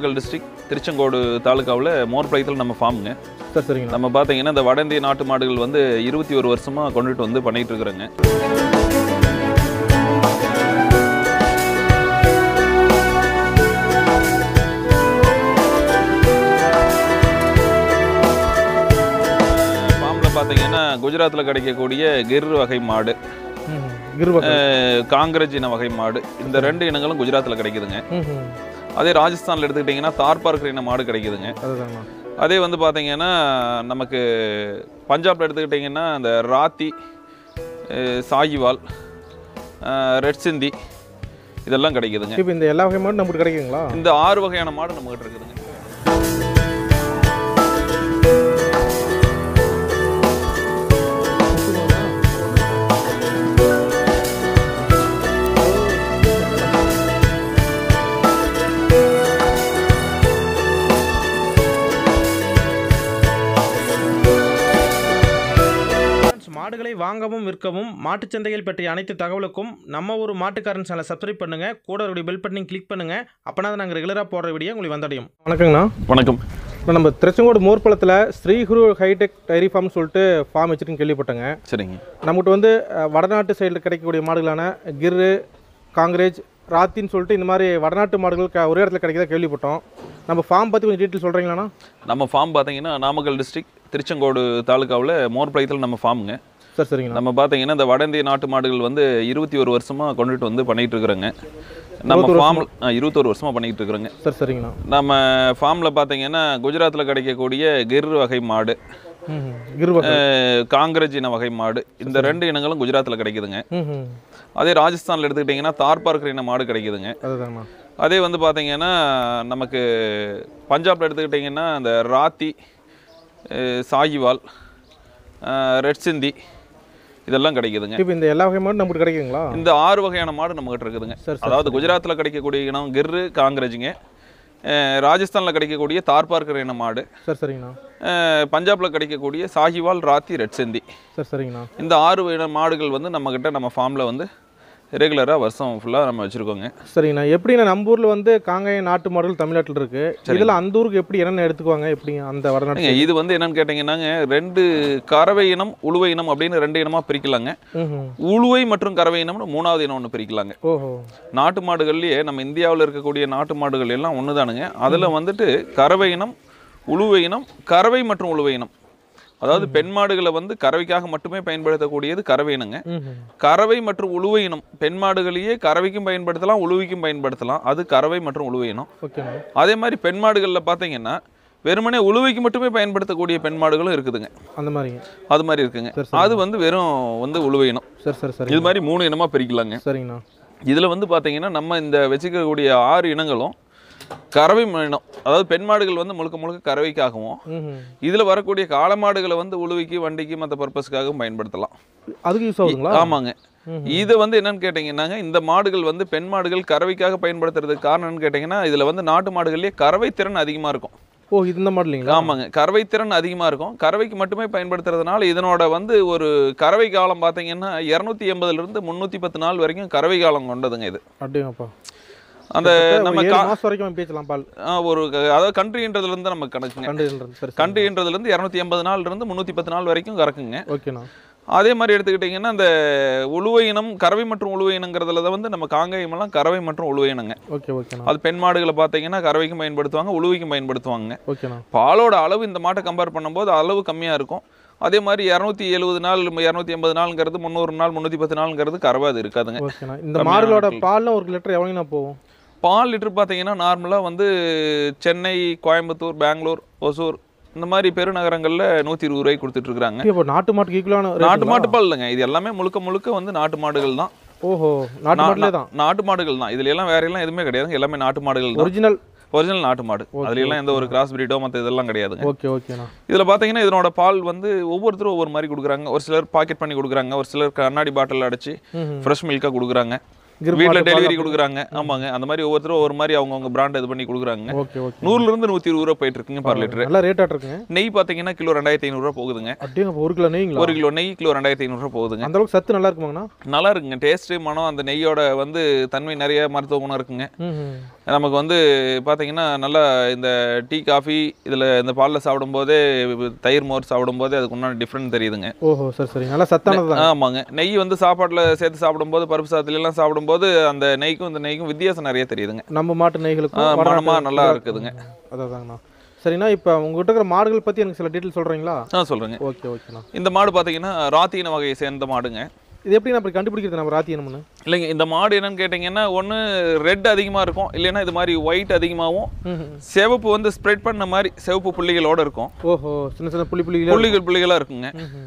Namakkal district Tiruchengode தாலுக்காவில் மோர்பாளையத்தில் நம்ம ஃபார்முங்க சரி சரிங்கண்ணா நம்ம பார்த்தீங்கன்னா இந்த வட இந்திய நாட்டு மாடுகள் வந்து இருபத்தி ஒரு வருஷமாக கொண்டுட்டு வந்து பண்ணிட்டு இருக்கிறோங்க ஃபார்மில் பார்த்தீங்கன்னா குஜராத்தில் கிடைக்கக்கூடிய கிர் வகை மாடு ம் கிருபக்கம் அஹ், காங்கிரஸ் இன வகை மாடு இந்த ரெண்டு இனங்களும் குஜராத்தில் கிடைக்குதுங்க ம் ம் அதே ராஜஸ்தானில் எடுத்துக்கிட்டிங்கன்னா தார்பார்க்கர் இன மாடு கிடைக்குதுங்க அதுதாங்கண்ணா அதே வந்து பார்த்தீங்கன்னா நமக்கு பஞ்சாப்ல எடுத்துக்கிட்டிங்கன்னா அந்த ராத்தி அஹ், சாகிவால் அஹ், ரெட் சிந்தி இதெல்லாம் கிடைக்குதுங்க இப்போ இந்த எல்லா வகை மாடும் நமக்கு கிடைக்குங்களா இந்த ஆறு வகையான மாடு நம்மகிட்ட இருக்குதுங்க ஃப்ரெண்ட்ஸ், மாடுகளை வாங்கவும் விற்கவும் மாட்டுச் சந்தைகள் பற்றிய அனைத்து தகவலுக்கும் நம்ம ஒரு மாட்டுக்காரன் சேனலை சப்ஸ்கிரைப் பண்ணுங்க கூட ஒரு பெல் பட்டனையும் கிளிக் பண்ணுங்க அப்பனா தான் நாங்கள் ரெகுலராக போடுற வீடியோ உங்களுக்கு வந்தடையும் வணக்கங்கண்ணா வணக்கம் இப்போ நம்ம Tiruchengode மோர்பலத்தில் Sri Guru hitech dairy farm சொல்லிட்டு ஃபார்ம் வச்சுருக்கேன்னு கேள்விப்பட்டேங்க சரிங்க நம்மகிட்ட வந்து அஹ், வடநாட்டு சைடில் கிடைக்கக்கூடிய மாடுகளான கிர்ரு காங்கிரேஜ் ராத்தின்னு சொல்லிட்டு இந்த மாதிரி வடநாட்டு மாடுகள் க- ஒரே இடத்துல கிடைக்கிறதா கேள்விப்பட்டோம் நம்ம ஃபார்ம் பற்றி கொஞ்சம் டீட்டெயில் சொல்கிறீங்களாண்ணா நம்ம ஃபார்ம் பார்த்தீங்கன்னா நாமக்கல் டிஸ்ட்ரிக்ட் திருச்செங்கோடு தாலுக்காவில் மோர்பாளையத்தில் நம்ம ஃபார்முங்க சரி சரிங்கண்ணா நம்ம பார்த்தீங்கன்னா இந்த வட இந்திய நாட்டு மாடுகள் வந்து இருபத்தி ஒரு வருஷமாக கொண்டுட்டு வந்து பண்ணிட்டு இருக்கிறோங்க நம்ம ஃபார்ம் இருபத்தொரு வருஷமாக பண்ணிட்டு இருக்கிறோங்க சரி சரிங்கண்ணா நம்ம ஃபார்மில் பார்த்தீங்கன்னா குஜராத்தில் கிடைக்கக்கூடிய கிர் வகை மாடு ம் ம் கிருபக்கம் அஹ், காங்கிரஸ் இன வகை மாடு இந்த ரெண்டு இனங்களும் குஜராத்தில் கிடைக்குதுங்க ம் ம் அதே ராஜஸ்தானில் எடுத்துக்கிட்டிங்கன்னா தார்பார்க்கர் இன மாடு கிடைக்குதுங்க அதுதாங்கண்ணா அதே வந்து பார்த்தீங்கன்னா நமக்கு பஞ்சாப்ல எடுத்துக்கிட்டிங்கன்னா அந்த ராத்தி அஹ், சாகிவால் அஹ், ரெட் சிந்தி இதெல்லாம் கிடைக்குதுங்க இப்போ இந்த எல்லா வகை மாடும் நமக்கு கிடைக்குங்களா இந்த ஆறு வகையான மாடு நம்மகிட்ட இருக்குதுங்க சரி, சரி, அதாவது குஜராத்தில் கிடைக்கக்கூடிய இனம் கிர்ரு காங்கிரஜுங்க ராஜஸ்தானில் கிடைக்கக்கூடிய தார்பார்க்கர் இன மாடு சரி சரிங்கண்ணா அஹ், பஞ்சாப்ல கிடைக்கக்கூடிய சாகிவால் ராத்தி ரெட் சிந்தி சரி சரிங்கண்ணா இந்த ஆறு இன மாடுகள் வந்து நம்மக்கிட்ட நம்ம ஃபார்மில் வந்து ரெகுலராக வருஷம் ஃபுல்லாக நம்ம வச்சுருக்கோங்க சரிங்கண்ணா எப்படிண்ணா நம்ம ஊரில் வந்து காங்காயம் நாட்டு மாடுகள் தமிழ்நாட்டில் இருக்கு இதில் அந்த ஊருக்கு எப்படி என்னென்ன எடுத்துக்குவாங்க எப்படிங்க அந்த வடநாட்டு ஏங்க, இது வந்து என்னன்னு கேட்டிங்கன்னாங்க ரெண்டு கறவை இனம் உழுவை இனம் அப்படின்னு ரெண்டு இனமாக பிரிக்கலாங்க ம் உழுவை மற்றும் கறவை இனம்னு மூணாவது இனம் ஒன்று பிரிக்கலாங்க ஓஹோ நாட்டு மாடுகள்லேயே நம்ம இந்தியாவில் இருக்கக்கூடிய நாட்டு மாடுகள் எல்லாம் ஒன்று தானுங்க அதில் வந்துட்டு கறவை இனம் உழுவை இனம் கறவை மற்றும் உழுவை இனம் அதாவது பெண் மாடுகளை வந்து கறவைக்காக மட்டுமே பயன்படுத்தக்கூடியது கறவை இனங்க ம் கறவை மற்றும் உழுவை இனம் பெண் மாடுகளையே கறவைக்கும் பயன்படுத்தலாம் உழுவைக்கும் பயன்படுத்தலாம் அது கறவை மற்றும் உழுவை இனம் ஓகேண்ணா அதே மாதிரி பெண் மாடுகளில் பார்த்தீங்கன்னா வெறுமனே உழுவைக்கு மட்டுமே பயன்படுத்தக்கூடிய பெண் மாடுகளும் இருக்குதுங்க அந்த மாதிரிங்க அது மாதிரி இருக்குங்க சரி, சரி. அது வந்து வெறும் வந்து உழுவை இனம் சரி சரி சரி இது மாதிரி மூணு இனமாக பிரிக்கலாங்க சரிங்கண்ணா இதில் வந்து பார்த்தீங்கன்னா நம்ம இந்த வச்சுக்கக்கூடிய ஆறு இனங்களும் கறவை இனம் அதாவது பெண் மாடுகள் வந்து முழுக்க முழுக்க கறவைக்காகவும் ம் இதில் வரக்கூடிய காளை மாடுகளை வந்து உழுவிக்கு வண்டிக்கு மற்ற பர்பஸ்க்காகவும் பயன்படுத்தலாம் அதுக்கு யூஸ் ஆகுதுங்களா ஆமாங்க ம் இது வந்து என்னன்னு கேட்டிங்கன்னாங்க இந்த மாடுகள் வந்து பெண் மாடுகள் கறவைக்காக பயன்படுத்துறதுக்கு காரணம்னு கேட்டிங்கன்னா இதில் வந்து நாட்டு மாடுகள்லேயே கறவை திறன் அதிகமாக இருக்கும் ஓ இது இந்த மாடலிங்களா ஆமாங்க கறவை திறன் அதிகமாக இருக்கும் கறவைக்கு மட்டுமே பயன்படுத்துறதுனால இதனோட வந்து ஒரு கறவை காலம் பார்த்தீங்கன்னா இரநூத்தி எண்பதுலேருந்து முந்நூற்றி பத்து நாள் வரைக்கும் கறவை காலம் கொண்டதுங்க இது அப்படிங்கப்பா அந்த கிட்டத்தட்ட நம்ம ஒரு ஏழு கா- மாசம் வரைக்கும் பேசலாம் பால் ஆ, ஒரு க- அதாவது கண்ட்ரின்றதுலேருந்து நம்ம கணக்குங்க கண்டுன்றது சரி சரி கண்ட்ரின்றதுலேருந்து இரநூத்தி எண்பது நாள்லேருந்து முந்நூற்றி பத்து நாள் வரைக்கும் கறக்குங்க ஓகேண்ணா அதே மாதிரி எடுத்துக்கிட்டிங்கன்னா அந்த உழுவை இனம் கறவை மற்றும் உழுவை இனங்கிறதுல தான் வந்து நம்ம காங்கேயமெல்லாம் கறவை மற்றும் உழுவை இனங்க ஓகே ஓகேண்ணா அது பெண் மாடுகளை பார்த்தீங்கன்னா கறவைக்கும் பயன்படுத்துவாங்க உழுவைக்கும் பயன்படுத்துவாங்க ஓகேண்ணா பாலோட அளவு இந்த மாட்டை கம்பேர் பண்ணும்போது அளவு கம்மியாக இருக்கும் அதே மாதிரி இரநூத்தி எழுபது நாள் இரநூத்தி எண்பது நாளுங்கிறது முந்நூறு நாள் முந்நூற்றி பத்து நாளுங்கிறது கறவை அது இருக்காதுங்க ஓகேண்ணா இந்த கம்மியான மாடுகளோட நாட்கள். பால்லாம் ஒரு லிட்டர் எவ்வளோங்கண்ணா போகும் பால் லிட்டர் பார்த்தீங்கன்னா நார்மலாக வந்து சென்னை கோயம்புத்தூர் பெங்களூர் ஒசூர் இந்த மாதிரி பெருநகரங்களில் நூற்றி இருபது ரூபாய்க்கு கொடுத்துட்ருக்குறாங்க இப்போ நாட்டு மாட்டுக்கு ஈக்குவலான நாட்டு மாட்டு பால் இல்லைங்க இது எல்லாமே முழுக்க முழுக்க வந்து நாட்டு மாடுகள் தான் ஓஹோ நாட்டு நா- மாட்டுலே தான் நாட்டு மாடுகள் தான் இதுல எல்லாம் வேற எல்லாம் எதுவுமே கிடையாதுங்க எல்லாமே நாட்டு மாடுகள் தான் ஒரிஜினல் ஒரிஜினல் நாட்டு மாடு Okay, அதுல எல்லாம் எந்த ஒரு கிராஸ் பிரீடோ மற்ற இதெல்லாம் கிடையாதுங்க ஓகே ஓகேண்ணா இதுல பாத்தீங்கன்னா இதனோட பால் வந்து ஒவ்வொருத்தரும் ஒவ்வொரு மாதிரி கொடுக்குறாங்க ஒரு சிலர் பாக்கெட் பண்ணி கொடுக்குறாங்க ஒரு சிலர் கண்ணாடி பாட்டில் அடைச்சு ம் ஃப்ரெஷ் மில்காக கொடுக்குறாங்க கிர் வீட்டில் மாட்டு டெலிவரி பால் கொடுக்குறாங்க ஆமாங்க அந்த மாதிரி ஒவ்வொருத்தரும் ஒவ்வொரு மாதிரி அவங்கவுங்க பிராண்ட் இது பண்ணி கொடுக்குறாங்க ஓகே ஓகே நூறுல இருந்து நூற்றி இருபது ரூபா போயிட்டு இருக்குங்க பர் லிட்டர் நல்லா ரேட் இருக்குங்க நெய் பார்த்தீங்கன்னா கிலோ ரெண்டாயிரத்தி ஐநூறுரூவா போகுதுங்க அப்படியே ஒரு கிலோ நெய்ங்களா ஒரு கிலோ நெய் கிலோ ரெண்டாயிரத்தி ஐநூறுரூவா போகுதுங்க அந்த அளவுக்கு சத்து நல்லா இருக்குமாங்கண்ணா நல்லா இருக்குங்க டேஸ்ட்டு மனம் அந்த நெய்யோட வந்து தன்மை நிறைய மருத்துவ குணம் இருக்குங்க ம் ம். நமக்கு வந்து பார்த்தீங்கன்னா நல்லா இந்த டீ காஃபி இதில் இந்த பாலில் சாப்பிடும்போதே தயிர் மோர் சாப்பிடும்போதே அதுக்கு உண்டான டிஃப்ரெண்ட் தெரியுதுங்க ஓஹோ சரி சரி நல்லா சத்தானது தான் ஆமாங்க நெய் வந்து சாப்பாட்டில் சேர்த்து சாப்பிடும்போது பருப்பு சாதத்துல எல்லாம் சாப்பிடும்போது அந்த நெய்க்கும் இந்த நெய்க்கும் வித்தியாசம் நிறைய தெரியுதுங்க நம்ம மாட்டு ஆ, நெய்களுக்கும் மனமா வடநாட்டு நல்லா இதா- இருக்குதுங்க அதாதாங்கண்ணா சரிண்ணா இப்போ உங்ககிட்ட இருக்கிற மாடுகள் பற்றி எனக்கு சில டீட்டெயில் சொல்கிறீங்களா ஆ சொல்கிறேங்க ஓகே ஓகேண்ணா இந்த மாடு பார்த்தீங்கன்னா ராத்தின வகையை சேர்ந்த மாடுங்க இது எப்படி அப்படி கண்டுபிடிக்கிறது நம்ம ராத்தியனம்னு இல்லைங்க இந்த மாடு என்னன்னு கேட்டிங்கன்னா ஒன்று ரெட் அதிகமாக இருக்கும் இல்லைன்னா இது மாதிரி ஒயிட் அதிகமாகவும் ம் சிவப்பு வந்து ஸ்ப்ரெட் பண்ண மாதிரி சிவப்பு புள்ளிகளோட இருக்கும் ஓஹோ சின்ன சின்ன புள்ளி புள்ளிகள் புள்ளிகள் புள்ளிகளாக இருக்குங்க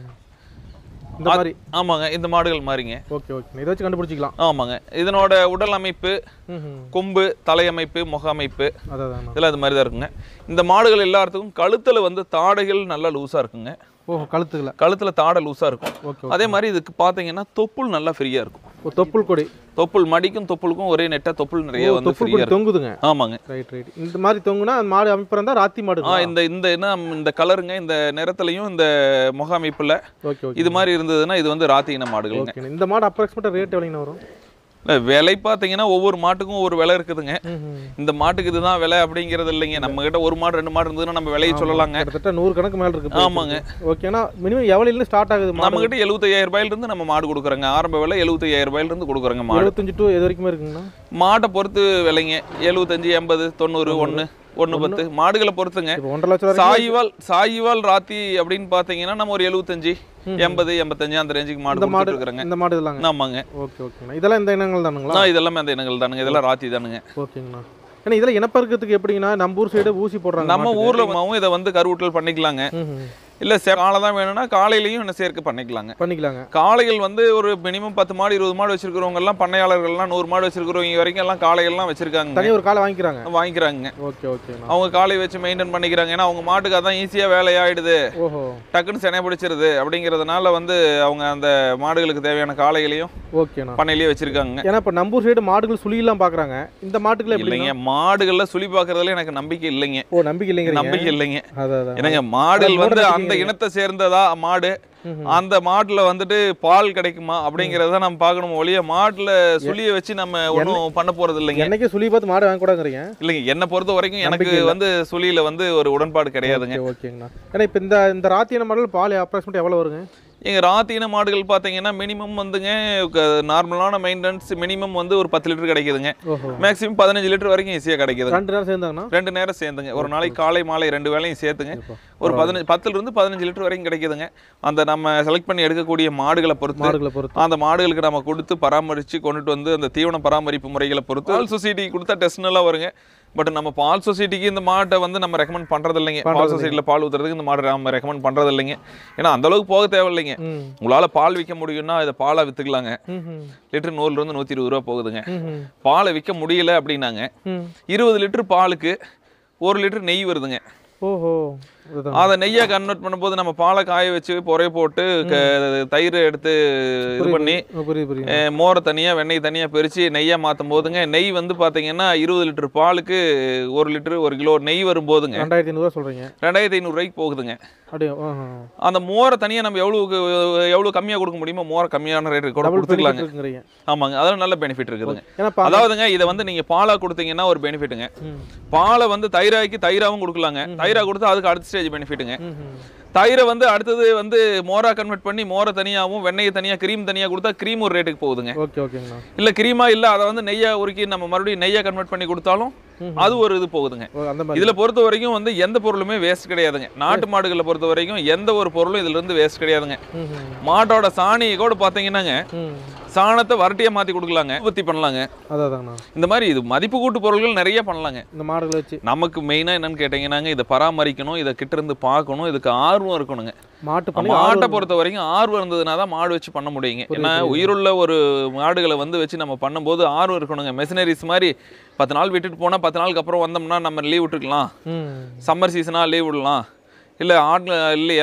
இந்த மாதிரி ஆமாங்க இந்த மாடுகள் மாதிரிங்க ஓகே ஓகே இதை வச்சு கண்டுபிடிச்சிக்கலாம் ஆமாங்க இதனோட உடல் அமைப்பு ம் கொம்பு தலையமைப்பு முக அமைப்பு அதாதாங்கண்ணா இதெல்லாம் இது மாதிரி தான் இருக்குங்க இந்த மாடுகள் எல்லாத்துக்கும் கழுத்தில் வந்து தாடைகள் நல்லா லூஸாக இருக்குங்க ஓஹோ கழுத்துக்கல கழுத்தில் தாடை லூஸாக இருக்கும் ஓகே அதே மாதிரி இதுக்கு பார்த்தீங்கன்னா தொப்புள் நல்லா ஃப்ரீயாக இருக்கும் ஓ தொப்புள் கொடி தொப்புள் மடிக்கும் தொப்புளுக்கும் ஒரே நெட்டாக தொப்புள் நிறைய ஓ, வந்து தொப்புள் ஃப்ரீயாக கொடி இருக்கும் தொங்குதுங்க ஆமாங்க ரைட் ரைட் இந்த மாதிரி தொங்குனா அந்த மாடு அமைப்பு இருந்தால் ராத்தி மாடு ஆ இந்த இந்த என்ன இந்த கலருங்க இந்த நிறத்துலையும் இந்த முக அமைப்பில் ஓகே ஓகே இது மாதிரி இருந்ததுன்னா இது வந்து ராத்தி இன மாடுகளுங்க ஓகே இந்த மாடு அப்ராக்சிமேட்டாக ரேட் எவ்வளோங்கண்ணா வரும் இல்ல, விலை பார்த்தீங்கன்னா ஒவ்வொரு மாட்டுக்கும் ஒவ்வொரு விலை இருக்குதுங்க ம் ம். இந்த மாட்டுக்கு இதுதான் விலை அப்படிங்கிறது இல்லைங்க நம்ம கிட்ட ஒரு மாடு ரெண்டு மாடு இருந்ததுன்னா நம்ம விலையை சொல்லலாங்க கிட்டத்தட்ட நூறு கணக்கு மேல இருக்கு ஆமாங்க. ஓகேனா மினிமம் எவ்வளோ ஸ்டார்ட் ஆகுது நம்ம கிட்ட எழுபத்தையாயிரம் ரூபாயில இருந்து நம்ம மாடு கொடுக்குறோங்க ஆரம்ப விலை எழுபத்தையாயிரம் ரூபாயில இருந்து கொடுக்குறோங்க மாடு எழுபத்தஞ்சு டு எது வரைக்குமே இருக்குங்கண்ணா மாட்டை பொறுத்து விலைங்க எழுபத்தஞ்சு எண்பது தொண்ணூறு ஒன்று ஒன்று பத்து மாடுகளை பொறுத்துங்க இப்போ ஒன்றரை லட்சம் வரைக்கும் சாயிவால் சாயிவால் ராத்தி அப்படின்னு பார்த்தீங்கன்னா நம்ம ஒரு எழுபத்தஞ்சு எண்பது எண்பத்தஞ்சு அந்த ரேஞ்சுக்கு மாடு இந்த மாடு கொடுத்துட்டு இருக்கிறோங்க இந்த மாடு இதெல்லாங்க ஆமாங்க ஓகே ஓகேண்ணா இதெல்லாம் இந்த இனங்கள் தானுங்களா ஆ, இதெல்லாமே அந்த இனங்கள் தானுங்க இதெல்லாம் ராத்தி தானுங்க ஓகேங்கண்ணா ஏன்னா இதில் இனப்பெருக்கத்துக்கு எப்படிங்கன்னா நம்ம ஊர் சைடு ஊசி போடுறாங்க நம்ம மாட்டுக்கு. ஊர்ல மாவும் இதை வந்து கருவூட்டல் பண்ணிக்கலாங்க ம், ம். இல்ல சே காலை தான் வேணும்னா காலையிலையும் என்ன சேர்க்கை பண்ணிக்கலாங்க பண்ணிக்கலாங்க காளைகள் வந்து ஒரு மினிமம் பத்து மாடு இருபது மாடு வச்சிருக்கிறவங்க எல்லாம் பண்ணையாளர்கள்லாம் நூறு மாடு வச்சிருக்கிறவங்க வரைக்கும் எல்லாம் காளைகள்லாம் வச்சிருக்காங்க தனி ஒரு காலை வாங்கிக்கிறாங்க வாங்கிக்கிறாங்க ஓகே ஓகேண்ணா அவங்க காளை வச்சு மெயின்டைன் பண்ணிக்கிறாங்க ஏன்னா அவங்க மாட்டுக்கு அதான் ஈஸியா வேலையாயிடுது ஓஹோ டக்குன்னு செனை பிடிச்சிருது அப்படிங்கிறதுனால வந்து அவங்க அந்த மாடுகளுக்கு தேவையான காளைகளையும் ஓகேண்ணா பண்ணையிலேயே வச்சிருக்காங்க ஏன்னா இப்போ நம்பூர் சைடு மாடுகள் சுழியெல்லாம் பார்க்குறாங்க இந்த மாட்டுக்குள்ள இல்லைங்க எப்படிங்க மாடுகள்ல சுழி பார்க்கறதுல எனக்கு நம்பிக்கை இல்லைங்க ஓ நம்பிக்கை இல்லைங்கிறீங்க நம்பிக்கை இல்லைங்க அதான் அதான் என்னங்க மாடுகள் அது வந்து மூட அந்த நம்பிக்கை இனத்தை சேர்ந்ததா மாடு ம்ஹும். அந்த மாட்டுல வந்துட்டு பால் கிடைக்குமா அப்படிங்கறத நம்ம பார்க்கணும் ஒழிய மாட்டுல சுழிய வச்சு நம்ம ஒன்றும் பண்ண போறது இல்லைங்க என்னைக்கே சுழி பார்த்து மாடு வாங்கக்கூடாதுங்கிறீங்க இல்லைங்க என்னை பொறுத்த வரைக்கும் எனக்கு நம்பிக்கை இல்ல. வந்து சுழியில வந்து ஒரு உடன்பாடு கிடையாதுங்க ஓகே ஓகேங்கண்ணா ஏன்னா இப்போ இந்த இந்த ராத்தியான மாடல் பால் அப்ராக்சிமேட் எவ்வளோ வருங்க எங்க ராத்தின மாடுகள் பார்த்தீங்கன்னா மினிமம் வந்துங்க நார்மலான மெயின்டெனன்ஸ் மினிமம் வந்து ஒரு பத்து லிட்டர் கிடைக்குதுங்க ஓஹோ மேக்ஸிமம் பதினஞ்சு லிட்டர் வரைக்கும் ஈஸியாக கிடைக்குதுங்க ரெண்டு நேரம் சேர்ந்தாங்கண்ணா ரெண்டு நேரம் சேர்ந்துங்க ஒரு நாளைக்கு காலை மாலை ரெண்டு வேளையும் சேர்த்துங்க சரிப்பா. ஒரு பதினஞ்சு பத்துல இருந்து பதினஞ்சு லிட்டர் வரைக்கும் கிடைக்குதுங்க அந்த நம்ம செலக்ட் பண்ணி எடுக்கக்கூடிய மாடுகளை பொறுத்து மாடுகளை பொறுத்து அந்த மாடுகளுக்கு நம்ம கொடுத்து பராமரித்து கொண்டுட்டு வந்து அந்த தீவன பராமரிப்பு முறைகளை பொறுத்து பால் சொசைட்டிக்கு கொடுத்தா டெஸ்ட் நல்லா வருங்க பட் நம்ம பால் சொசைட்டிக்கு இந்த மாட்டை வந்து நம்ம ரெக்கமெண்ட் பண்றது இல்லைங்க பால் பண்றது சொசைட்டியில் பால் ஊத்துறதுக்கு இந்த மாடை நம்ம ரெக்கமெண்ட் பண்றது இல்லைங்க ஏன்னா அந்த அளவுக்கு போக தேவையில்லைங்க ம் உங்களால பால் விற்க முடியும்னா இதை பாலா வித்துக்கலாங்க ம் லிட்டர் நூறுல இருந்து நூத்தி இருபது ரூபா போகுதுங்க ம் பாலை விற்க முடியல அப்படின்னாங்க ம் இருபது லிட்டர் பாலுக்கு ஒரு லிட்டர் நெய் வருதுங்க ஓஹோ இதுதான் அதை நெய்யை கன்வெர்ட் பண்ணும்போது நம்ம பாலை காய வச்சு பொறைய போட்டு க- தயிர் எடுத்து இது பண்ணி ஓ, புரியுது புரியுது அஹ், மோரை தனியாக வெண்ணெய் தனியாக பிரித்து நெய்யாக மாற்றும் போதுங்க நெய் வந்து பார்த்தீங்கன்னா இருபது லிட்டர் பாலுக்கு ஒரு லிட்டர் ஒரு கிலோ நெய் வரும்போதுங்க ரெண்டாயிரத்தி ஐநூறுவா சொல்கிறீங்க ரெண்டாயிரத்தி ஐநூறுரூவாய்க்கு போகுதுங்க அப்படியே ஆஹா. அந்த மோரை தனியாக நம்ம எவ்வளோ எவ்வளோ கம்மியாக கொடுக்க முடியுமோ மோரை கம்மியான ரேட்டு கூட டபுள் கொடுத்துக்கலாங்க பெனிஃபிட் இருக்குங்கிறீங்க ஆமாங்க அதில் நல்ல பெனிஃபிட் இருக்குதுங்க ஏன்னா பா- அதாவதுங்க இதை வந்து நீங்கள் பாலாக கொடுத்தீங்கன்னா ஒரு பெனிஃபிட்டுங்க ம் பாலை வந்து தயிராக்கி தயிராகவும் கொடுக்கலாங்க தயிரா கொடுத்தா அதுக்கு அடுத்த ஸ்டேஜ் பெனிஃபிட்டுங்க ம் ம். தயிரை வந்து அடுத்தது வந்து மோரா கன்வெர்ட் பண்ணி மோரை தனியாகவும் வெண்ணெயை தனியாக க்ரீம் தனியாக கொடுத்தா க்ரீம் ஒரு ரேட்டுக்கு போகுதுங்க ஓகே ஓகேங்கண்ணா இல்ல கிரீமா இல்ல அதை வந்து நெய்யா உருக்கி நம்ம மறுபடியும் நெய்யா கன்வெர்ட் பண்ணி கொடுத்தாலும் ம்ஹும். அது ஒரு இது போகுதுங்க ஓ அந்த மாதிரி இதுல பொறுத்த வரைக்கும் வந்து எந்த பொருளுமே வேஸ்ட் கிடையாதுங்க நாட்டு மாடுகளை பொறுத்த வரைக்கும் எந்த ஒரு பொருளும் இதுல இருந்து வேஸ்ட் கிடையாதுங்க ம் ம். மாட்டோட சாணியை கூட பாத்தீங்கன்னாங்க ம் சாணத்தை வரட்டியா மாத்தி கொடுக்கலாங்க உற்பத்தி பண்ணலாங்க அதான் அதாங்கண்ணா இந்த மாதிரி இது மதிப்பு கூட்டு பொருட்கள் நிறைய பண்ணலாங்க இந்த மாடுகளை வச்சு நமக்கு மெயினா என்னன்னு கேட்டீங்கன்னாங்க இதை பராமரிக்கணும் இதை கிட்ட இருந்து பார்க்கணும் இதுக்கு ஆர்வம் இருக்கணுங்க மாட்டு பண்ணி மாட்டை பொறுத்த வரைக்கும் ஆர்வம் இருந்ததுனா தான் மாடு வச்சு பண்ண முடியுங்க புரியுது, ஏன்னா புரியுது. உயிருள்ள ஒரு மாடுகளை வந்து வச்சு நம்ம பண்ணும்போது ஆர்வம் இருக்கணுங்க மெஷினரிஸ் மாதிரி பத்து நாள் விட்டுட்டு போனால் பத்து நாளுக்கு அப்புறம் வந்தோம்னா நம்ம லீவ் விட்டுக்கலாம் ம் சம்மர் சீசனாக லீவ் விடலாம் இல்லை ஆட்கள் இல்லையா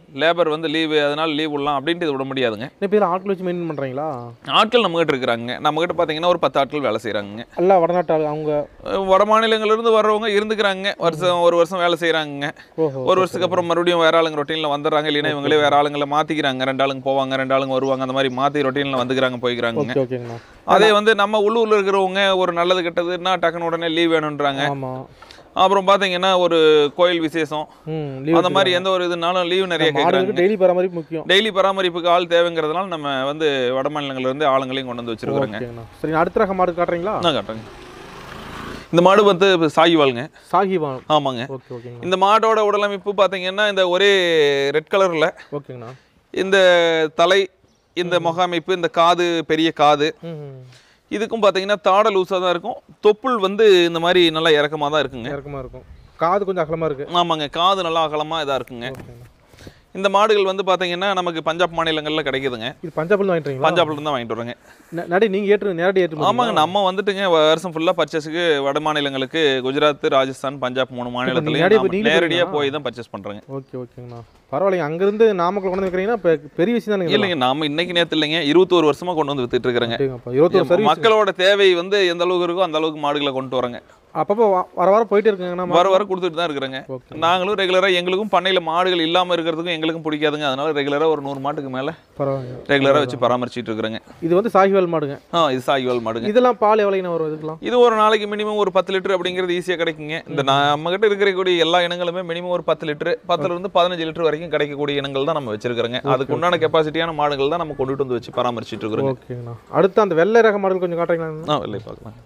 லேபர் வந்து லீவு அதனால லீவ் விடலாம் அப்படின்ட்டு இது விட முடியாதுங்க இப்போ இதில் ஆட்கள் வச்சு மெயின்டைன் பண்ணுறீங்களா ஆட்கள் நம்மகிட்ட இருக்கிறாங்க நம்மகிட்ட பார்த்தீங்கன்னா ஒரு பத்து ஆட்கள் வேலை செய்கிறாங்க எல்லாம் வடநாட்டு ஆள் அவங்க வட மாநிலங்கள்லேருந்து வர்றவங்க இருந்துக்கிறாங்க வருஷம் ஒரு வருஷம் வேலை செய்கிறாங்க ஓஹோ ஒரு வருஷத்துக்கு அப்புறம் மறுபடியும் வேற ஆளுங்க ரொட்டீனில் வந்துடுறாங்க இல்லைன்னா இவங்களே வேற ஆளுங்களை மாற்றிக்கிறாங்க ரெண்டு ஆளுங்க போவாங்க ரெண்டு ஆளுங்க வருவாங்க அந்த மாதிரி மாற்றி ரொட்டீனில் வந்துக்கிறாங்க போய்க்கிறாங்க ஓகே ஓகேங்கண்ணா அதே வந்து நம்ம உள்ளூரில் இருக்கிறவங்க ஒரு நல்லது கெட்டதுன்னா டக்குன்னு உடனே லீவ் வேணுன்றாங்க ஆமாம் அப்புறம் பார்த்தீங்கன்னா ஒரு கோயில் விசேஷம் ம் லீவ் அந்த மாதிரி எந்த ஒரு இதுனாலும் லீவ் நிறைய மாடுகளுக்கு கேட்குறாங்க டெய்லி பராமரிப்பு முக்கியம் டெய்லி பராமரிப்புக்கு ஆள் தேவைங்கிறதுனால நம்ம வந்து வட மாநிலங்கள்ல இருந்து ஆளுங்களையும் கொண்டு வந்து வச்சிருக்கிறோங்க ஓகேங்கண்ணா சரி அடுத்த ரக மாடு காட்டுறீங்களா நான் காட்டுறேங்க இந்த மாடு வந்து சாகிவாளுங்க சாகிவான் ஆமாங்க ஓகே ஓகேங்கண்ணா இந்த மாடோட உடலமைப்பு பார்த்தீங்கன்னா இந்த ஒரே ரெட் கலரில் ஓகேங்கண்ணா இந்த தலை இந்த முகாமைப்பு இந்த காது பெரிய காது ம் ம். இதுக்கும் பார்த்தீங்கன்னா தாடை லூஸாக தான் இருக்கும் தொப்புள் வந்து இந்த மாதிரி நல்லா இறக்கமாக தான் இருக்குங்க இறக்கமாக இருக்கும் காது கொஞ்சம் அகலமாக இருக்கு ஆமாங்க காது நல்லா அகலமாக இதாக இருக்குங்க ஓகேங்கண்ணா இந்த மாடுகள் வந்து பார்த்தீங்கன்னா நமக்கு பஞ்சாப் மாநிலங்களில் கிடைக்குதுங்க இது பஞ்சாப்ல வாங்கிட்டுறீங்களா பஞ்சாப்ல இருந்து தான் வாங்கிட்டு வரோங்க ந- நடி நீங்கள் ஏற்று நேரடி ஏற்று ஆமாங்க நம்ம வந்துட்டுங்க வருஷம் ஃபுல்லாக பர்ச்சேஸுக்கு வட மாநிலங்களுக்கு குஜராத் ராஜஸ்தான் பஞ்சாப் மூணு நேரடியா மாநிலத்திலையும் போய் நீங்களே நேரடியாக போறீங்களா? போய் தான் பர்ச்சேஸ் பண்ணுறேங்க ஓகே ஓகேங்கண்ணா பரவாயில்லைங்க அங்கேருந்து நாமக்கல் கொண்டு வந்துருக்கீங்கன்னா இப்போ பெரிய விஷயம் தானே இல்லைங்க நாம இன்னைக்கு நேரத்து இல்லைங்க இருபத்தோரு வருஷமா கொண்டு வந்து வித்துட்டு இருக்கிறேங்க இருபத்தொரு சர்வீஸ் மக்களோட தேவை வந்து எந்த அளவுக்கு இருக்கோ அந்த அளவுக்கு மாடுகளை கொண்டு வரோங்க அப்பப்போ வா- வர வாரம் போயிட்டே இருக்குங்கண்ணா வர வர கொடுத்துட்டு தான் இருக்கிறேங்க ஓகே நாங்களும் ரெகுலராக எங்களுக்கும் பண்ணையில் மாடுகள் இல்லாமல் இருக்கிறதுக்கும் எங்களுக்கும் பிடிக்காதுங்க அதனால ரெகுலராக ஒரு நூறு மாட்டுக்கு மேலே பரவாயில்ல ரெகுலராக வச்சு பராமரிச்சிட்டு இருக்கிறேங்க இது வந்து சாகிவால் மாடுங்க ஆ இது சாகிவால் மாடுங்க இதெல்லாம் பால் எவ்வளோங்கண்ணா வரும் இதுக்கெல்லாம் இது ஒரு நாளைக்கு மினிமம் ஒரு பத்து லிட்டர் அப்படிங்கிறது ஈஸியாக கிடைக்குங்க இந்த நம்ம கிட்ட இருக்கக்கூடிய எல்லா இனங்களுமே மினிமம் ஒரு பத்து லிட்டர் பத்துல இருந்து பதினஞ்சு லிட்டர் வரைக்கும் கிடைக்கக்கூடிய இனங்கள் தான் நம்ம வச்சிருக்கிறோங்க அதுக்கு உண்டான கெப்பாசிட்டியான மாடுகள் தான் நம்ம கொண்டுட்டு வந்து வச்சு பராமரிச்சிட்டு இருக்கிறோங்க ஓகேங்கண்ணா அடுத்து அந்த வெள்ளை ரக மாடல் கொஞ்சம் காட்டுறீங்களா ஆ இல்லை பார்க்கலாம்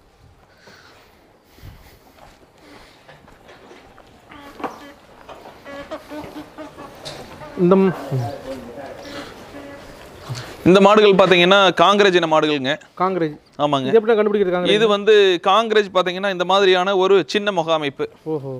இந்த ம், இந்த மாடுகள் பார்த்தீங்கன்னா காங்கிரேஜ் இன மாடுகள்ங்க காங்கிரேஜ் ஆமாங்க இது எப்படி கண்டுபிடிக்கிறது காங்கிரேஜ் இது வந்து காங்கிரேஜ் பார்த்தீங்கன்னா இந்த மாதிரியான ஒரு சின்ன முகாமைப்பு ஓஹோ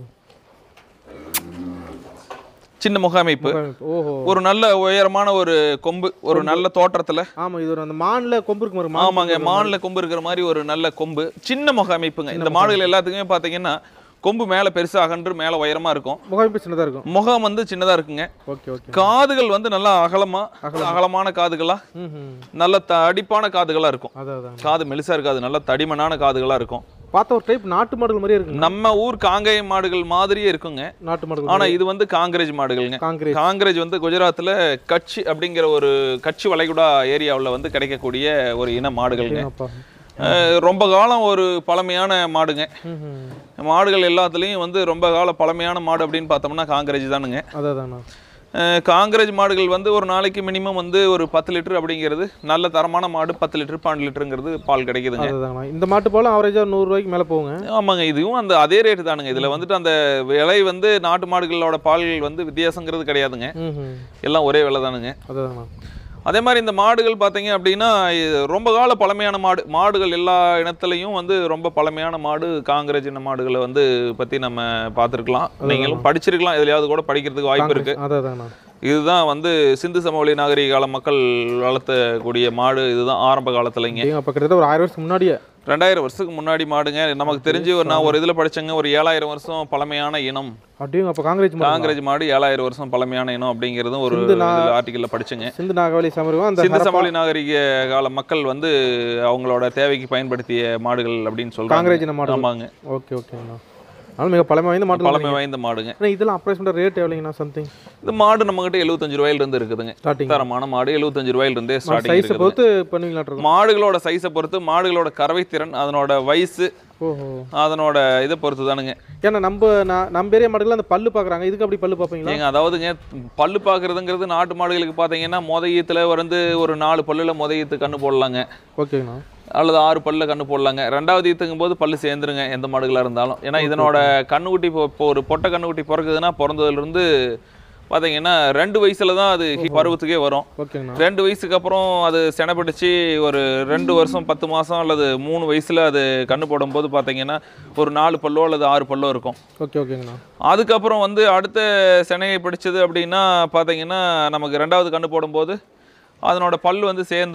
சின்ன முகாமைப்பு ஓஹோ ஒரு நல்ல உயரமான ஒரு கொம்பு ஒரு நல்ல தோற்றத்துல ஆமா இது ஒரு அந்த மான்ல கொம்பு இருக்கு பாருங்க, மான் ஆமாங்க கொம்பு மான்ல கொம்பு இருக்கிற மாதிரி ஒரு நல்ல கொம்பு சின்ன முகாமைப்புங்க இந்த மாடுகள் எல்லாத்துக்குமே பார்த்தீங்கன்னா கொம்பு மேல பெருசா அகன்று மேல உயரமா இருக்கும் முகாமைப்பு சின்னதா இருக்கும் முகம் வந்து சின்னதா இருக்குங்க ஓகே ஓகே காதுகள் வந்து நல்லா அகலமா அகலமான காதுகளா ம் ம் நல்ல தடிப்பான காதுகளா இருக்கும் அதான் அதான் காது மெலிசா இருக்காது நல்ல தடிமனான காதுகளா இருக்கும் பார்த்தா ஒரு டைப் நாட்டு மாடுகள் மாதிரியே இருக்குங்க நம்ம ஊர் காங்கேய மாடுகள் மாதிரியே இருக்குங்க நாட்டு மாடுகள் ஆனா இது வந்து காங்கிரேஜ் மாடுகள்ங்க காங்கிரேஜ் காங்கிரேஜ் வந்து குஜராத்தில் கட்சி அப்படிங்கிற ஒரு கட்சி வளைகுடா ஏரியாவில் வந்து கிடைக்கக்கூடிய ஒரு இன மாடுகள்ங்க அப்பா அஹ் ரொம்ப காலம் ஒரு பழமையான மாடுங்க ம் ம் மாடுகள் எல்லாத்துலேயும் வந்து ரொம்ப கால பழமையான மாடு அப்படின்னு பார்த்தோம்னா காங்கிரேஜ் தானுங்க அதான் அதாண்ணா அஹ் காங்கிரேஜ் மாடுகள் வந்து ஒரு நாளைக்கு மினிமம் வந்து ஒரு பத்து லிட்டர் அப்படிங்கிறது நல்ல தரமான மாடு பத்து லிட்டர் பன்னெண்டு லிட்டருங்கிறது பால் கிடைக்குதுங்க அதுதாங்கண்ணா இந்த மாட்டு பால் ஆவரேஜாக நூறுரூவாய்க்கு மேலே போகுங்க ஆமாங்க இதுவும் அந்த அதே ரேட்டு தானுங்க இதில் வந்துட்டு அந்த விலை வந்து நாட்டு மாடுகளோட பால்கள் வந்து வித்தியாசங்கிறது கிடையாதுங்க ம் ம் எல்லாம் ஒரே விலை தானுங்க அதுதாங்கண்ணா அதே மாதிரி இந்த மாடுகள் பார்த்தீங்க அப்படின்னா இது ரொம்ப கால பழமையான மாடு மாடுகள் எல்லா இனத்துலையும் வந்து ரொம்ப பழமையான மாடு காங்கிரேஜ் இன மாடுகளை வந்து பற்றி நம்ம பார்த்துருக்கலாம் நீங்களும் படிச்சிருக்கலாம் எதுலையாவது கூட படிக்கிறதுக்கு வாய்ப்பு இருக்கு அதான் அதாங்கண்ணா இதுதான் வந்து சிந்து சமவெளி நாகரிக கால மக்கள் வளர்த்தக்கூடிய மாடு இதுதான் ஆரம்ப காலத்துலங்க ஏங்க அப்போ கிட்டத்தட்ட ஒரு ஆயிரம் வருஷம் முன்னாடியே ரெண்டாயிரம் வருஷத்துக்கு முன்னாடி மாடுங்க நமக்கு தெரிஞ்சு ஒரு நான் ஒரு இதில் படிச்சேங்க ஒரு ஏழாயிரம் வருஷம் பழமையான இனம் அப்படியும் அப்போ காங்கிரேஜ் மாடு காங்கிரேஜ் மாடு ஏழாயிரம் வருஷம் பழமையான இனம் அப்படிங்கிறதும் ஒரு சிந்து நா- ஆர்டிக்கலில் படிச்சேங்க சிந்து நாகவலி சமருகம் அந்த சிந்து ஹரப்பா- சமவெளி நாகரிக கால மக்கள் வந்து அவங்களோட தேவைக்கு பயன்படுத்திய மாடுகள் அப்படின்னு சொல்றாங்க காங்கிரேஜ் இன மாடு ஆமாங்க ஓகே ஓகேங்கண்ணா அதனால மிக பழமை வாய்ந்த மாட்டு பழமை வாய்ந்த மாடுங்க அண்ணா, இதெல்லாம் அப்ரைஸ் ரேட் எவ்வளோங்கண்ணா சம்திங் இந்த மாடு நம்ம கிட்ட எழுபத்தஞ்சு ரூபாயில இருந்து இருக்குதுங்க ஸ்டார்டிங் தரமான மாடு எழுபத்தஞ்சு ரூபாயில இருந்தே ஸ்டார்டிங் சைஸை இருக்குது பொறுத்து பண்ணுவீங்களா இருக்கும் மாடுகளோட சைஸை பொறுத்து மாடுகளோட கறவை திறன் அதனோட வயசு ஓஹோ அதனோட இதை பொறுத்து தானுங்க ஏன்னா நம்ம நான் நம்ம ஏரியா மாடுகள் அந்த பல்லு பார்க்குறாங்க இதுக்கு அப்படி பல்லு பார்ப்பீங்களா ஏங்க அதாவதுங்க பல்லு பார்க்கறதுங்கிறது நாட்டு மாடுகளுக்கு பார்த்தீங்கன்னா மொதயத்தில் வந்து ஒரு நாலு பல்லுல மொதயத்து கண்ணு போடலாங்க ஓகேங்கண்ணா அல்லது ஆறு பல்ல கண்ணு போடலாங்க ரெண்டாவது ஈத்துங்கும் போது பல்லு சேர்ந்துருங்க எந்த மாடுகளாக இருந்தாலும் ஏன்னா இதனோட கண்ணுக்குட்டி இப்போ இப்போ ஒரு பொட்டை கண்ணுக்குட்டி பிறக்குதுன்னா பிறந்ததுலேருந்து பார்த்தீங்கன்னா ரெண்டு வயசுல தான் அது பருவத்துக்கே வரும் ஓகேங்கண்ணா ரெண்டு வயசுக்கு அப்புறம் அது செனப்பிடிச்சு ஒரு ரெண்டு வருஷம் பத்து மாதம் அல்லது மூணு வயசில் அது கண்ணு போடும்போது பார்த்தீங்கன்னா ஒரு நாலு பல்லோ அல்லது ஆறு பல்லோ இருக்கும் ஓகே ஓகேங்கண்ணா அதுக்கப்புறம் வந்து அடுத்த செனையை பிடிச்சது அப்படின்னா பார்த்தீங்கன்னா நமக்கு ரெண்டாவது கண்ணு போடும்போது அதனோட பல் வந்து சேர்ந்துரும்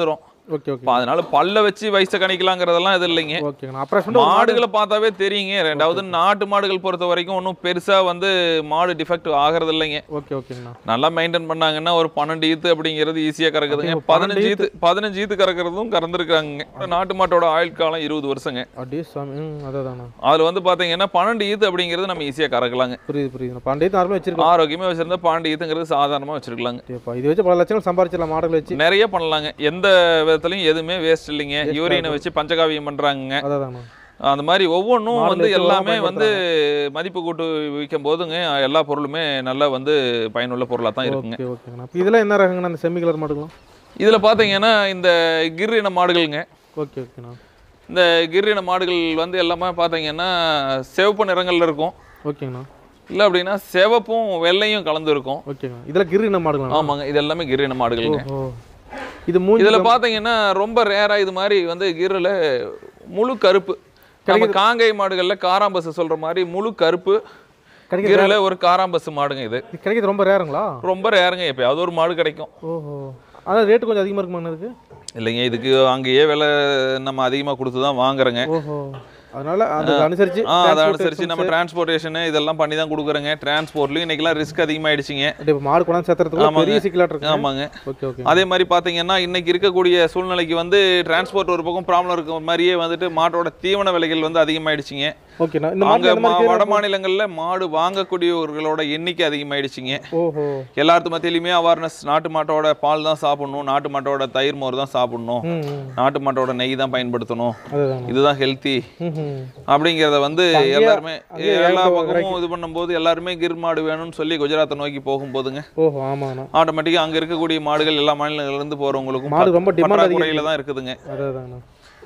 ஓகே ஓகே இப்போ அதனால பல்ல வச்சு வயசை கணிக்கலாங்கிறதெல்லாம் இது இல்லைங்க ஓகேங்கண்ணா அப்புறம் மாடு மாடுகளை பார்த்தாவே தெரியுங்க ரெண்டாவது நாட்டு மாடுகள் பொறுத்த வரைக்கும் ஒன்றும் பெருசா வந்து மாடு டிஃபெக்ட் ஆகிறது இல்லைங்க ஓகே ஓகேங்கண்ணா நல்லா மெயின்டைன் பண்ணாங்கன்னா ஒரு பன்னெண்டு ஈத்து அப்படிங்கிறது ஈஸியாக கறக்குதுங்க அப்படி பன்னெண்டு பதினஞ்சு ஈத்து பதினஞ்சு ஈத்து கறக்கிறதும் கறந்துருக்காங்க நாட்டு மாட்டோட ஆயுள் காலம் இருபது வருஷங்க அப்படியே சாமி ம் அதாதாண்ணா அதுல வந்து பாத்தீங்கன்னா பன்னெண்டு ஈத்து அப்படிங்கிறது நம்ம ஈஸியாக கறக்கலாங்க புரியுது புரியுதுண்ணா பன்னெண்டு நார்மலாக வச்சிருக்கோம் ஆரோக்கியமா வச்சிருந்தா பன்னெண்டு ஈத்துங்கிறது சாதாரணமா வச்சிருக்கலாங்க ஓகேப்பா இது வச்சு பல லட்சங்கள் சம்பாரிச்சிடலாம் மாடுகள் வச்சு நிறைய பண்ணலாங்க எந்த விதத்துலையும் எதுவுமே வேஸ்ட் இல்லைங்க யூரியனை வச்சு பஞ்சகாவியம் பண்றாங்க அதாதாண்ணா அந்த மாதிரி ஒவ்வொன்றும் மாடுல வந்து வச்சு எல்லாமே உரம் வந்து மதிப்பு கூட்டு விற்கும் போதுங்க எல்லா பொருளுமே நல்லா வந்து பயனுள்ள பொருளாக தான் இருக்குங்க ஓகே ஓகேங்கண்ணா இப்போ இதெல்லாம் என்ன ரகங்கண்ணா அந்த செம்மி கலர் மாடுகளும் இதுல பாத்தீங்கன்னா இந்த கிர் இன மாடுகள்ங்க ஓகே ஓகேண்ணா இந்த கிர் இன மாடுகள் வந்து எல்லாமே பார்த்தீங்கன்னா சிவப்பு நிறங்கள்ல இருக்கும் ஓகேங்கண்ணா இல்லை அப்படின்னா சிவப்பும் வெள்ளையும் கலந்து இருக்கும் ஓகேங்கண்ணா இதில் கிரு என்ன மாடுங்களா ஆமாங்க இது எல்லாமே கிர் இன மாடுகள்ங்க ஓ இது மூணு இதுல பாத்தீங்கன்னா ரொம்ப ரேரா இது மாதிரி வந்து கிர்ல முழு கருப்பு நம்ம காங்கை மாடுகள்ல காராம்பசு சொல்ற மாதிரி முழு கருப்பு கிடைக்கிறது கிர்ல ஒரு காராம்பசு மாடுங்க இது இது கிடைக்கிறது ரொம்ப ரேருங்களா ரொம்ப ரேருங்க எப்பயாவது ஒரு மாடு கிடைக்கும் ஓஹோ அதான் ரேட்டு கொஞ்சம் அதிகமாக இருக்குமா இதுக்கு இல்லைங்க இதுக்கு அங்கேயே விலை நம்ம அதிகமா கொடுத்து தான் வாங்குறோங்க ஓஹோ அதனால அது அனுசரிச்சு ஆ அதை transport அனுசரிச்சு நம்ம டிரான்ஸ்போர்ட்டேஷன் இதெல்லாம் பண்ணி தான் கொடுக்குறோங்க டிரான்ஸ்போர்ட்லயும் இன்னைக்கெல்லாம் ரிஸ்க் அதிகமாயிடுச்சுங்க அப்படியே இப்போ மாடு கொண்டாந்து சேர்த்துறதுக்கு ஆமாங்க. பெரிய சிக்கலாட்டு இருக்கு ஆமாங்க ஓகே ஓகே அதே மாதிரி பார்த்தீங்கன்னா இன்னைக்கு இருக்கக்கூடிய சூழ்நிலைக்கு வந்து டிரான்ஸ்போர்ட் ஒரு பக்கம் ப்ராப்ளம் இருக்க மாதிரியே வந்துட்டு மாட்டோட தீவன விலைகள் வந்து அதிகமாயிடுச்சுங்க ஓகேண்ணா இந்த அங்க மாடு எந்த மாதிரி வட கேரளா- மாநிலங்கள்ல மாடு வாங்கக்கூடியவர்களோட எண்ணிக்கை அதிகமாயிடுச்சுங்க ஓஹோ எல்லாத்து மத்தியிலுமே அவேர்னஸ் நாட்டு மாட்டோட பால் தான் சாப்பிடணும் நாட்டு மாட்டோட தயிர் மோர் தான் சாப்பிடணும் ம் ம். நாட்டு மாட்டோட நெய் தான் பயன்படுத்தணும் அதுதாண்ணா இதுதான் ஹெல்த்தி ம் ம் அப்படிங்கிறத வந்து அங்கேயே- எல்லாருமே அங்கேயே எல்லா ஏகப்பட்ட பக்கமும் இது பண்ணும்போது எல்லாருமே கிர் மாடு வேணும்னு சொல்லி குஜராத்தை நோக்கி போகும்போதுங்க ஓஹோ ஆமாண்ணா ஆட்டோமேட்டிக்கா அங்க இருக்கக்கூடிய மாடுகள் எல்லா மாநிலங்கள்ல இருந்து போறவங்களுக்கும் மாடு ரொம்ப டிமாண்ட் அதிகம் பற்றாக்குறையில தான் இருக்குதுங்க அதாதாண்ணா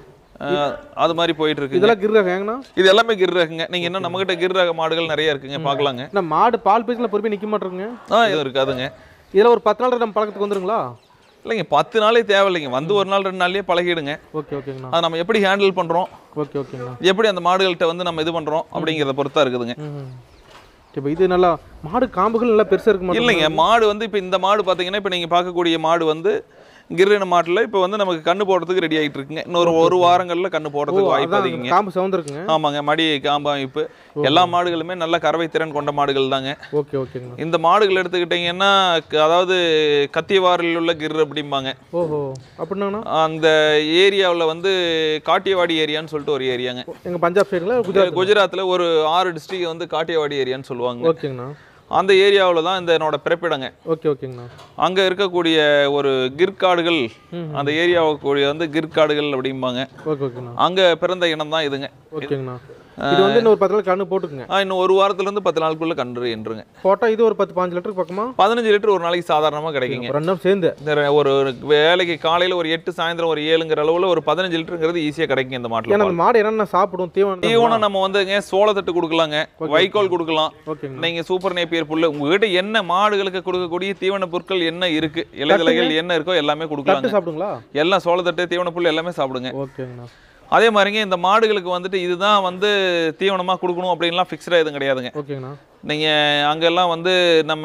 அஹ் அது மாதிரி போயிட்டு இருக்குங்க இதெல்லாம் கிர் ரகங்கண்ணா இது எல்லாமே கிர் ரகங்க நீங்க என்ன நம்மகிட்ட கிர் ரக மாடுகள் நிறைய இருக்குங்க பார்க்கலாங்க அண்ணா மாடு பால் பேச்சில் பொறுமையாக நிற்க மாட்டேருங்க ஆ இது இருக்காதுங்க இதில் ஒரு பத்து நாள் நம்ம பழக்கத்துக்கு வந்துருங்களா இல்லைங்க பத்து நாளே தேவையில்லைங்க வந்து ஒரு நாள் ரெண்டு நாள்லயே பழகிடுங்க ஓகே ஓகேங்கண்ணா அதை நம்ம எப்படி ஹேண்டில் பண்றோம் ஓகே ஓகேங்கண்ணா எப்படி அந்த மாடுகள்கிட்ட வந்து நம்ம இது பண்றோம் அப்படிங்கிறத பொறுத்தா இருக்குதுங்க ம் இப்போ இது நல்லா மாடு காம்புகள் நல்லா பெருசாக இருக்கு மாட்டேங்குது. இல்லைங்க மாடு வந்து இப்போ இந்த மாடு பார்த்தீங்கன்னா இப்போ நீங்கள் பார்க்கக்கூடிய மாடு வந்து கிரின மாட்டில் இப்போ வந்து நமக்கு கண்ணு போடுறதுக்கு ரெடி ஆகிட்டு இருக்குங்க இன்னொரு ஒரு வாரங்களில் கண்ணு ஓ போடுறதுக்கு வாய்ப்பு அதான் அதிகங்க காம்பு சவுந்திருக்குங்க ஆமாங்க மடி காம்பு அமைப்பு எல்லா மாடுகளுமே நல்ல கறவை திறன் கொண்ட மாடுகள் தாங்க ஓகே ஓகேங்கண்ணா இந்த மாடுகள் எடுத்துக்கிட்டிங்கன்னா க- அதாவது கத்தியவாரில் உள்ள கிர் அப்படிம்பாங்க ஓஹோ அப்படின்னாண்ணா அந்த ஏரியாவில் வந்து காட்டியவாடி ஏரியான்னு சொல்லிட்டு ஒரு ஏரியாங்க எங்கள் பஞ்சாப் சைடுங்களா குஜராத் குஜராத்தில் ஒரு ஆறு டிஸ்ட்ரிக்ட் வந்து காட்டியவாடி ஏரியான்னு சொல்லுவாங்க ஓகேங்கண்ணா அந்த ஏரியாவில் தான் இந்த என்னோட பிறப்பிடங்க ஓகே ஓகேங்கண்ணா அங்கே இருக்கக்கூடிய ஒரு கிற்காடுகள் ம். அந்த ஏரியாவுக்கு கூடிய வந்து கிற்காடுகள் அப்படிம்பாங்க ஓகே ஓகேண்ணா அங்கே பிறந்த இனம் தான் இதுங்க ஓகேங்கண்ணா இது வந்து இன்னும் ஒரு பத்து நாள் கண்ணு போட்டுக்குங்க ஆ, இன்னும் ஒரு வாரத்துலேருந்து பத்து நாளுக்குள்ள கன்று என்றுங்க போட்டால் இது ஒரு பத்து பாஞ்சு லிட்டருக்கு பக்கமா பதினஞ்சு லிட்டர் ஒரு நாளைக்கு சாதாரணமாக கிடைக்குங்க ஒரு ரெண்டு நாள் சேர்ந்து இந்த ரெ- ஒரு ஒரு வேலைக்கு காலையில் ஒரு எட்டு சாயந்தரம் ஒரு ஏழுங்கிற அளவில் ஒரு பதினஞ்சு லிட்டருங்கிறது ஈஸியாக கிடைக்கும் இந்த ஏன்னா மாட்டில் அந்த மாடு என்னென்ன சாப்பிடும் தீவனம் தீவனம் நம்ம வந்துங்க சோளத்தட்டு கொடுக்கலாங்க வைக்கோல் கொடுக்கலாம் ஓகேங்கண்ணா நீங்க சூப்பர் நேப்பியர் புல்லு உங்ககிட்ட என்ன மாடுகளுக்கு கொடுக்கக்கூடிய தீவன பொருட்கள் என்ன இருக்கு இலைதலைகள் என்ன இருக்கோ எல்லாமே தட்டு கொடுக்கலாங்க சாப்பிடுங்களா எல்லாம் சோளத்தட்டு தீவன புல் எல்லாமே சாப்பிடுங்க ஓகேங்கண்ணா அதே மாதிரிங்க இந்த மாடுகளுக்கு வந்துட்டு இதுதான் வந்து தீவனமா கொடுக்கணும் அப்படின்லாம் ஃபிக்ஸ்டாக எதுவும் கிடையாதுங்க ஓகேங்கண்ணா நீங்க அங்கெல்லாம் வந்து நம்ம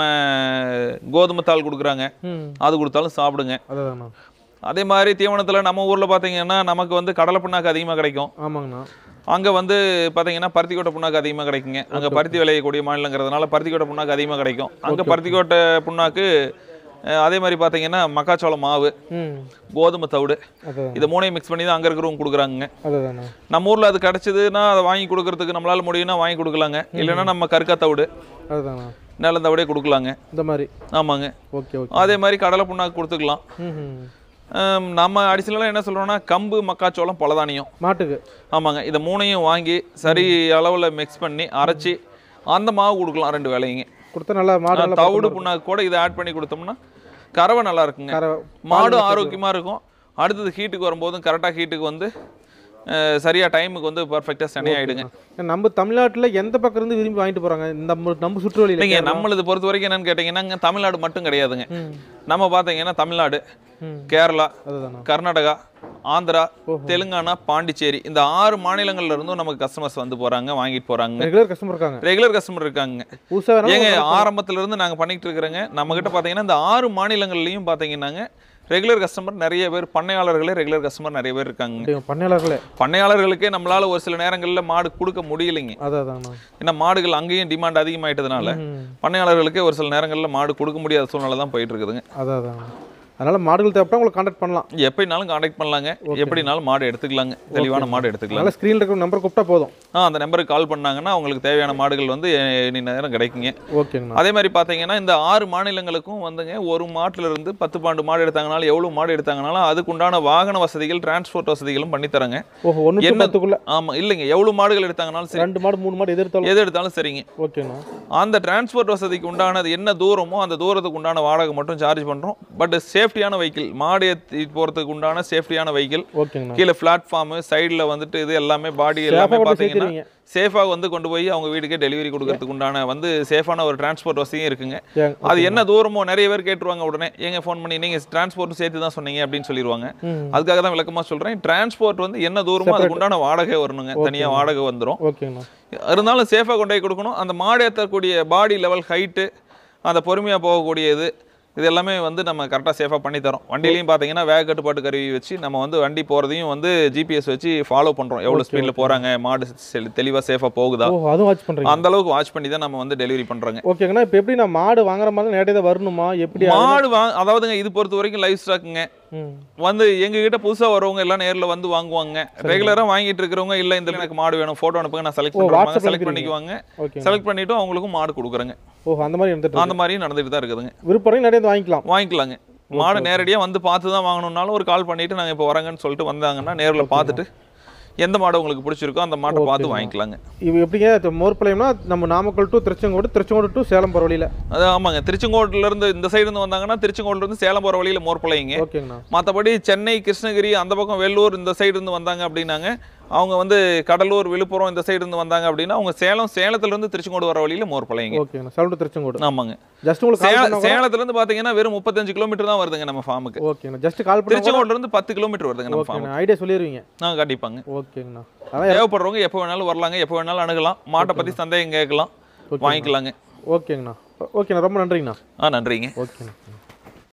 கோதுமை தாள் கொடுக்குறாங்க ம் அது கொடுத்தாலும் சாப்பிடுங்க அதாண்ணா அதே மாதிரி தீவனத்துல நம்ம ஊர்ல பாத்தீங்கன்னா நமக்கு வந்து கடலை புண்ணாக்கு அதிகமா கிடைக்கும் ஆமாங்கண்ணா அங்க வந்து பாத்தீங்கன்னா பருத்திக்கோட்டை புண்ணாக்கு அதிகமா கிடைக்குங்க அங்க பருத்தி விளையக்கூடிய மாநிலங்கிறதுனால பருத்திக்கோட்டை புண்ணாக்கு அதிகமா கிடைக்கும் அங்க பருத்திக்கோட்டை புண்ணாக்கு அஹ், அதே மாதிரி பாத்தீங்கன்னா மக்காச்சோள மாவு ம் கோதுமை தவிடு அதான் இதை மூணையும் மிக்ஸ் பண்ணி தான் அங்க இருக்கிறவங்க கொடுக்குறாங்க அதாண்ணா நம்ம ஊர்ல அது கிடைச்சதுன்னா அதை வாங்கி கொடுக்கறதுக்கு நம்மளால முடியும்னா வாங்கி கொடுக்கலாங்க இல்லைன்னா நம்ம கருக்கா தவிடு அதுதாண்ணா நிலந்தவிடே கொடுக்கலாங்க இந்த மாதிரி ஆமாங்க ஓகே ஓகே அதே மாதிரி கடலை புண்ணாக்கு கொடுத்துக்கலாம் ம் ம் ஹம், நம்ம அடிஷனலாக என்ன சொல்கிறோம்னா கம்பு மக்காச்சோளம் பலதானியம் மாட்டுக்கு ஆமாங்க இதை மூணையும் வாங்கி சரி அளவில் மிக்ஸ் பண்ணி அரைச்சி அந்த மாவு கொடுக்கலாம் ரெண்டு வேலையுங்க கொடுத்தா நல்லா மாடு நல்லா தவிடு புண்ணாக்கு கூட இதை ஆட் பண்ணி கொடுத்தோம்னா கறவை நல்லா இருக்குங்க கரை மாடு ஆரோக்கியமாக இருக்கும் அடுத்தது ஹீட்டுக்கு வரும்போதும் கரெக்டாக ஹீட்டுக்கு வந்து அஹ், சரியா டைமுக்கு வந்து பர்ஃபெக்டாக சனியாயிடுங்க நம்ம தமிழ்நாட்டுல எந்த பக்கம் இருந்து விரும்பி வாங்கிட்டு போறாங்க நம்ம நம்ம சுற்றுவழியில இல்லைங்க நம்மளது பொறுத்த வரைக்கும் என்னன்னு கேட்டிங்கன்னா இங்க தமிழ்நாடு மட்டும் கிடையாதுங்க ம் நம்ம பார்த்தீங்கன்னா தமிழ்நாடு ம் கேரளா அதுதாண்ணா கர்நாடகா ஆந்திரா ஓஹோ. தெலுங்கானா பாண்டிச்சேரி இந்த ஆறு மாநிலங்கள்ல இருந்தும் நமக்கு கஸ்டமர்ஸ் வந்து போறாங்க வாங்கிட்டு போறாங்க ரெகுலர் கஸ்டமர் இருக்காங்க ரெகுலர் கஸ்டமர் இருக்காங்க புதுசா வேணா ஏங்க ஆரம்பத்துல இருந்து நாங்க பண்ணிட்டு இருக்கிறோங்க நம்ம கிட்ட பாத்தீங்கன்னா இந்த ஆறு மாநிலங்கள்லயும் பாத்தீங்கன்னாங்க ரெகுலர் கஸ்டமர் நிறைய பேர் பண்ணையாளர்களே ரெகுலர் கஸ்டமர் நிறைய பேர் இருக்காங்க அப்படிங்க பண்ணையாளர்களே பண்ணையாளர்களுக்கே நம்மளால ஒரு சில நேரங்களில் மாடு கொடுக்க முடியலைங்க அதான் அதாங்கண்ணா ஏன்னா மாடுகள் அங்கேயும் டிமாண்ட் அதிகமாயிட்டதுனால ம். பண்ணையாளர்களுக்கே ஒரு சில நேரங்களில் மாடு கொடுக்க முடியாத சூழ்நிலை தான் போயிட்டு இருக்குதுங்க அதான் அதாங்கண்ணா அதனால மாடுகள் தேவைப்பட்டா உங்களுக்கு கான்டாக்ட் பண்ணலாம் எப்படினாலும் காண்டாக்ட் பண்ணலாங்க எப்படினாலும் மாடு எடுத்துக்கலாங்க தெளிவான மாடு எடுத்துக்கலாம் அதனால ஸ்க்ரீனில் இருக்கிற நம்பர் கூப்பிட்டா போதும் ஆ அந்த நம்பருக்கு கால் பண்ணாங்கன்னா அவங்களுக்கு தேவையான மாடுகள் வந்து எனி நேரம் கிடைக்குங்க ஓகேங்கண்ணா அதே மாதிரி பார்த்தீங்கன்னா இந்த ஆறு மாநிலங்களுக்கும் வந்துங்க ஒரு மாட்டுல இருந்து பத்து பாண்டு மாடு எடுத்தாங்கனாலும் எவ்வளோ மாடு எடுத்தாங்கனாலும் அதுக்குண்டான வாகன வசதிகள் டிரான்ஸ்போர்ட் வசதிகளும் பண்ணி தரங்க ஓஹோ ஒன்று என்ன- பத்துக்குள்ள ஆமா இல்லைங்க எவ்வளோ மாடுகள் எடுத்தாங்கனாலும் சரி ரெண்டு மாடு மூணு மாடு எது எடுத்தாலும் எது எடுத்தாலும் சரிங்க ஓகேண்ணா அந்த டிரான்ஸ்போர்ட் வசதிக்கு உண்டானது என்ன தூரமோ அந்த தூரத்துக்கு உண்டான வாடகை மட்டும் சார்ஜ் பண்றோம் பட் சேஃப்டியான வெஹிக்கிள் மாடு ஏற்றி போறதுக்கு உண்டான சேஃப்டியான வெஹிக்கிள் ஓகேங்கண்ணா கீழே பிளாட்ஃபார்மு சைடில் வந்துட்டு இது எல்லாமே பாடி சேஃபாக எல்லாமே கொண்டு பார்த்தீங்கன்னா சேர்த்துருவீங்க சேஃபாக வந்து கொண்டு போய் அவங்க வீட்டுக்கே டெலிவரி கொடுக்கறதுக்கு உண்டான வந்து சேஃபான ஒரு டிரான்ஸ்போர்ட் வசதியும் இருக்குங்க ஏன், அது என்ன தூரமோ நிறைய பேர் கேட்டுருவாங்க உடனே ஏங்க ஃபோன் பண்ணி நீங்க டிரான்ஸ்போர்ட் சேர்த்து தான் சொன்னீங்க அப்படின்னு சொல்லிடுவாங்க ம் அதுக்காக தான் விளக்கமா சொல்றேன் டிரான்ஸ்போர்ட் வந்து என்ன தூரமோ அதுக்கு உண்டான வாடகை வரணுங்க தனியா வாடகை வந்துரும் ஓகேங்கண்ணா இருந்தாலும் சேஃபாக கொண்டு போய் கொடுக்கணும் அந்த மாடு ஏற்றக்கூடிய பாடி லெவல் ஹைட்டு அந்த பொறுமையாக போகக்கூடிய இது இது எல்லாமே வந்து நம்ம கரெக்டாக சேஃபாக பண்ணி தரோம் வண்டிலையும் பார்த்தீங்கன்னா வேக கட்டுப்பாட்டு கருவி வச்சு நம்ம வந்து வண்டி போகிறதையும் வந்து ஜிபிஎஸ் வச்சு ஃபாலோ பண்ணுறோம் எவ்வளோ ஸ்பீடில் போகிறாங்க மாடு தெளிவாக சேஃபாக போகுதா ஓ அதுவும் வாட்ச் பண்ணுறீங்க அந்த அளவுக்கு வாட்ச் பண்ணி தான் நம்ம வந்து டெலிவரி பண்ணுறோங்க ஓகேங்கண்ணா இப்போ எப்படி நான் மாடு வாங்குற மாதிரி நேரடியாக தான் வரணுமா எப்படி அது- மாடு வா அதாவதுங்க இது பொறுத்த வரைக்கும் லைஃப் ஸ்டாக்குங்க ம் வந்து எங்ககிட்ட புதுசா வரவங்க எல்லாம் நேர்ல வந்து வாங்குவாங்க ரெகுலரா வாங்கிட்டு இருக்கிறவங்க இல்ல இந்த எனக்கு மாடு வேணும் போட்டோ அனுப்புங்க நான் செலக்ட் ஓ, பண்ணுவாங்க WhatsApp செலக்ட் அனுப்பிடுவீங்க. பண்ணிக்குவாங்க ஓகே செலக்ட் பண்ணிட்டு அவங்களுக்கும் மாடு கொடுக்குறேங்க ஓ அந்த மாதிரி இருந்துட்டு அந்த மாதிரியும் நடந்துட்டு தான் இருக்குதுங்க விருப்பம் நிறைய வாங்கிக்கலாம் வாங்கிக்கலாங்க மாடு நேரடியா வந்து பார்த்து தான் வாங்கணும்னாலும் ஒரு கால் பண்ணிட்டு நாங்க இப்போ வரேங்கன்னு சொல்லிட்டு வந்தாங்கன்னா நேர்ல பார்த்துட்டு எந்த மாடு உங்களுக்கு பிடிச்சிருக்கோ அந்த மாட்டை பார்த்து வாங்கிக்கலாங்க இது எப்படிங்க இது மோர்பாளையம்னா நம்ம நாமக்கல் டு திருச்செங்கோடு திருச்செங்கோடு டு சேலம் போகிற வழியில் அது ஆமாங்க திருச்செங்கோட்டுல இருந்து இந்த சைடு இருந்து வந்தாங்கன்னா திருச்செங்கோட்டுல இருந்து சேலம் போற வழியில மோர்பளைங்க ஓகேங்கண்ணா மற்றபடி சென்னை கிருஷ்ணகிரி அந்த பக்கம் வெள்ளூர் இந்த சைடு இருந்து வந்தாங்க அப்படின்னாங்க அவங்க வந்து கடலூர் விழுப்புரம் இந்த சைடு இருந்து வந்தாங்க அப்படின்னா அவங்க சேலம் சேலத்துல இருந்து திருச்செங்கோடு வர வழியில மோர்பளைங்க ஓகேங்கண்ணா சேலம் டு திருச்செங்கோடு ஆமாங்க ஜஸ்ட் உங்களுக்கு கால் சேல பண்ணா கூட- சேலத்துல இருந்து பாத்தீங்கன்னா வெறும் முப்பத்தஞ்சு கிலோமீட்டர் தான் வருதுங்க நம்ம ஃபார்முக்கு ஓகேங்கண்ணா ஜஸ்ட் கால் பண்ணி திருச்செங்கோடுல இருந்து பத்து கிலோமீட்டர் வருதுங்க நம்ம ஃபார்ம் ஓகேண்ணா ஐடியா சொல்லிடுவீங்க ஆ கண்டிப்பாங்க ஓகேங்கண்ணா அதான் தேவைப்படுறவங்க எப்போ வேணாலும் வரலாங்க எப்போ வேணாலும் அணுகலாம் மாட்டை பத்தி சந்தேகம் கேட்கலாம் வாங்கிக்கலாங்க ஓகேங்கண்ணா ஓகேண்ணா ரொம்ப நன்றிங்கண்ணா ஆ நன்றிங்க ஓகேண்ணா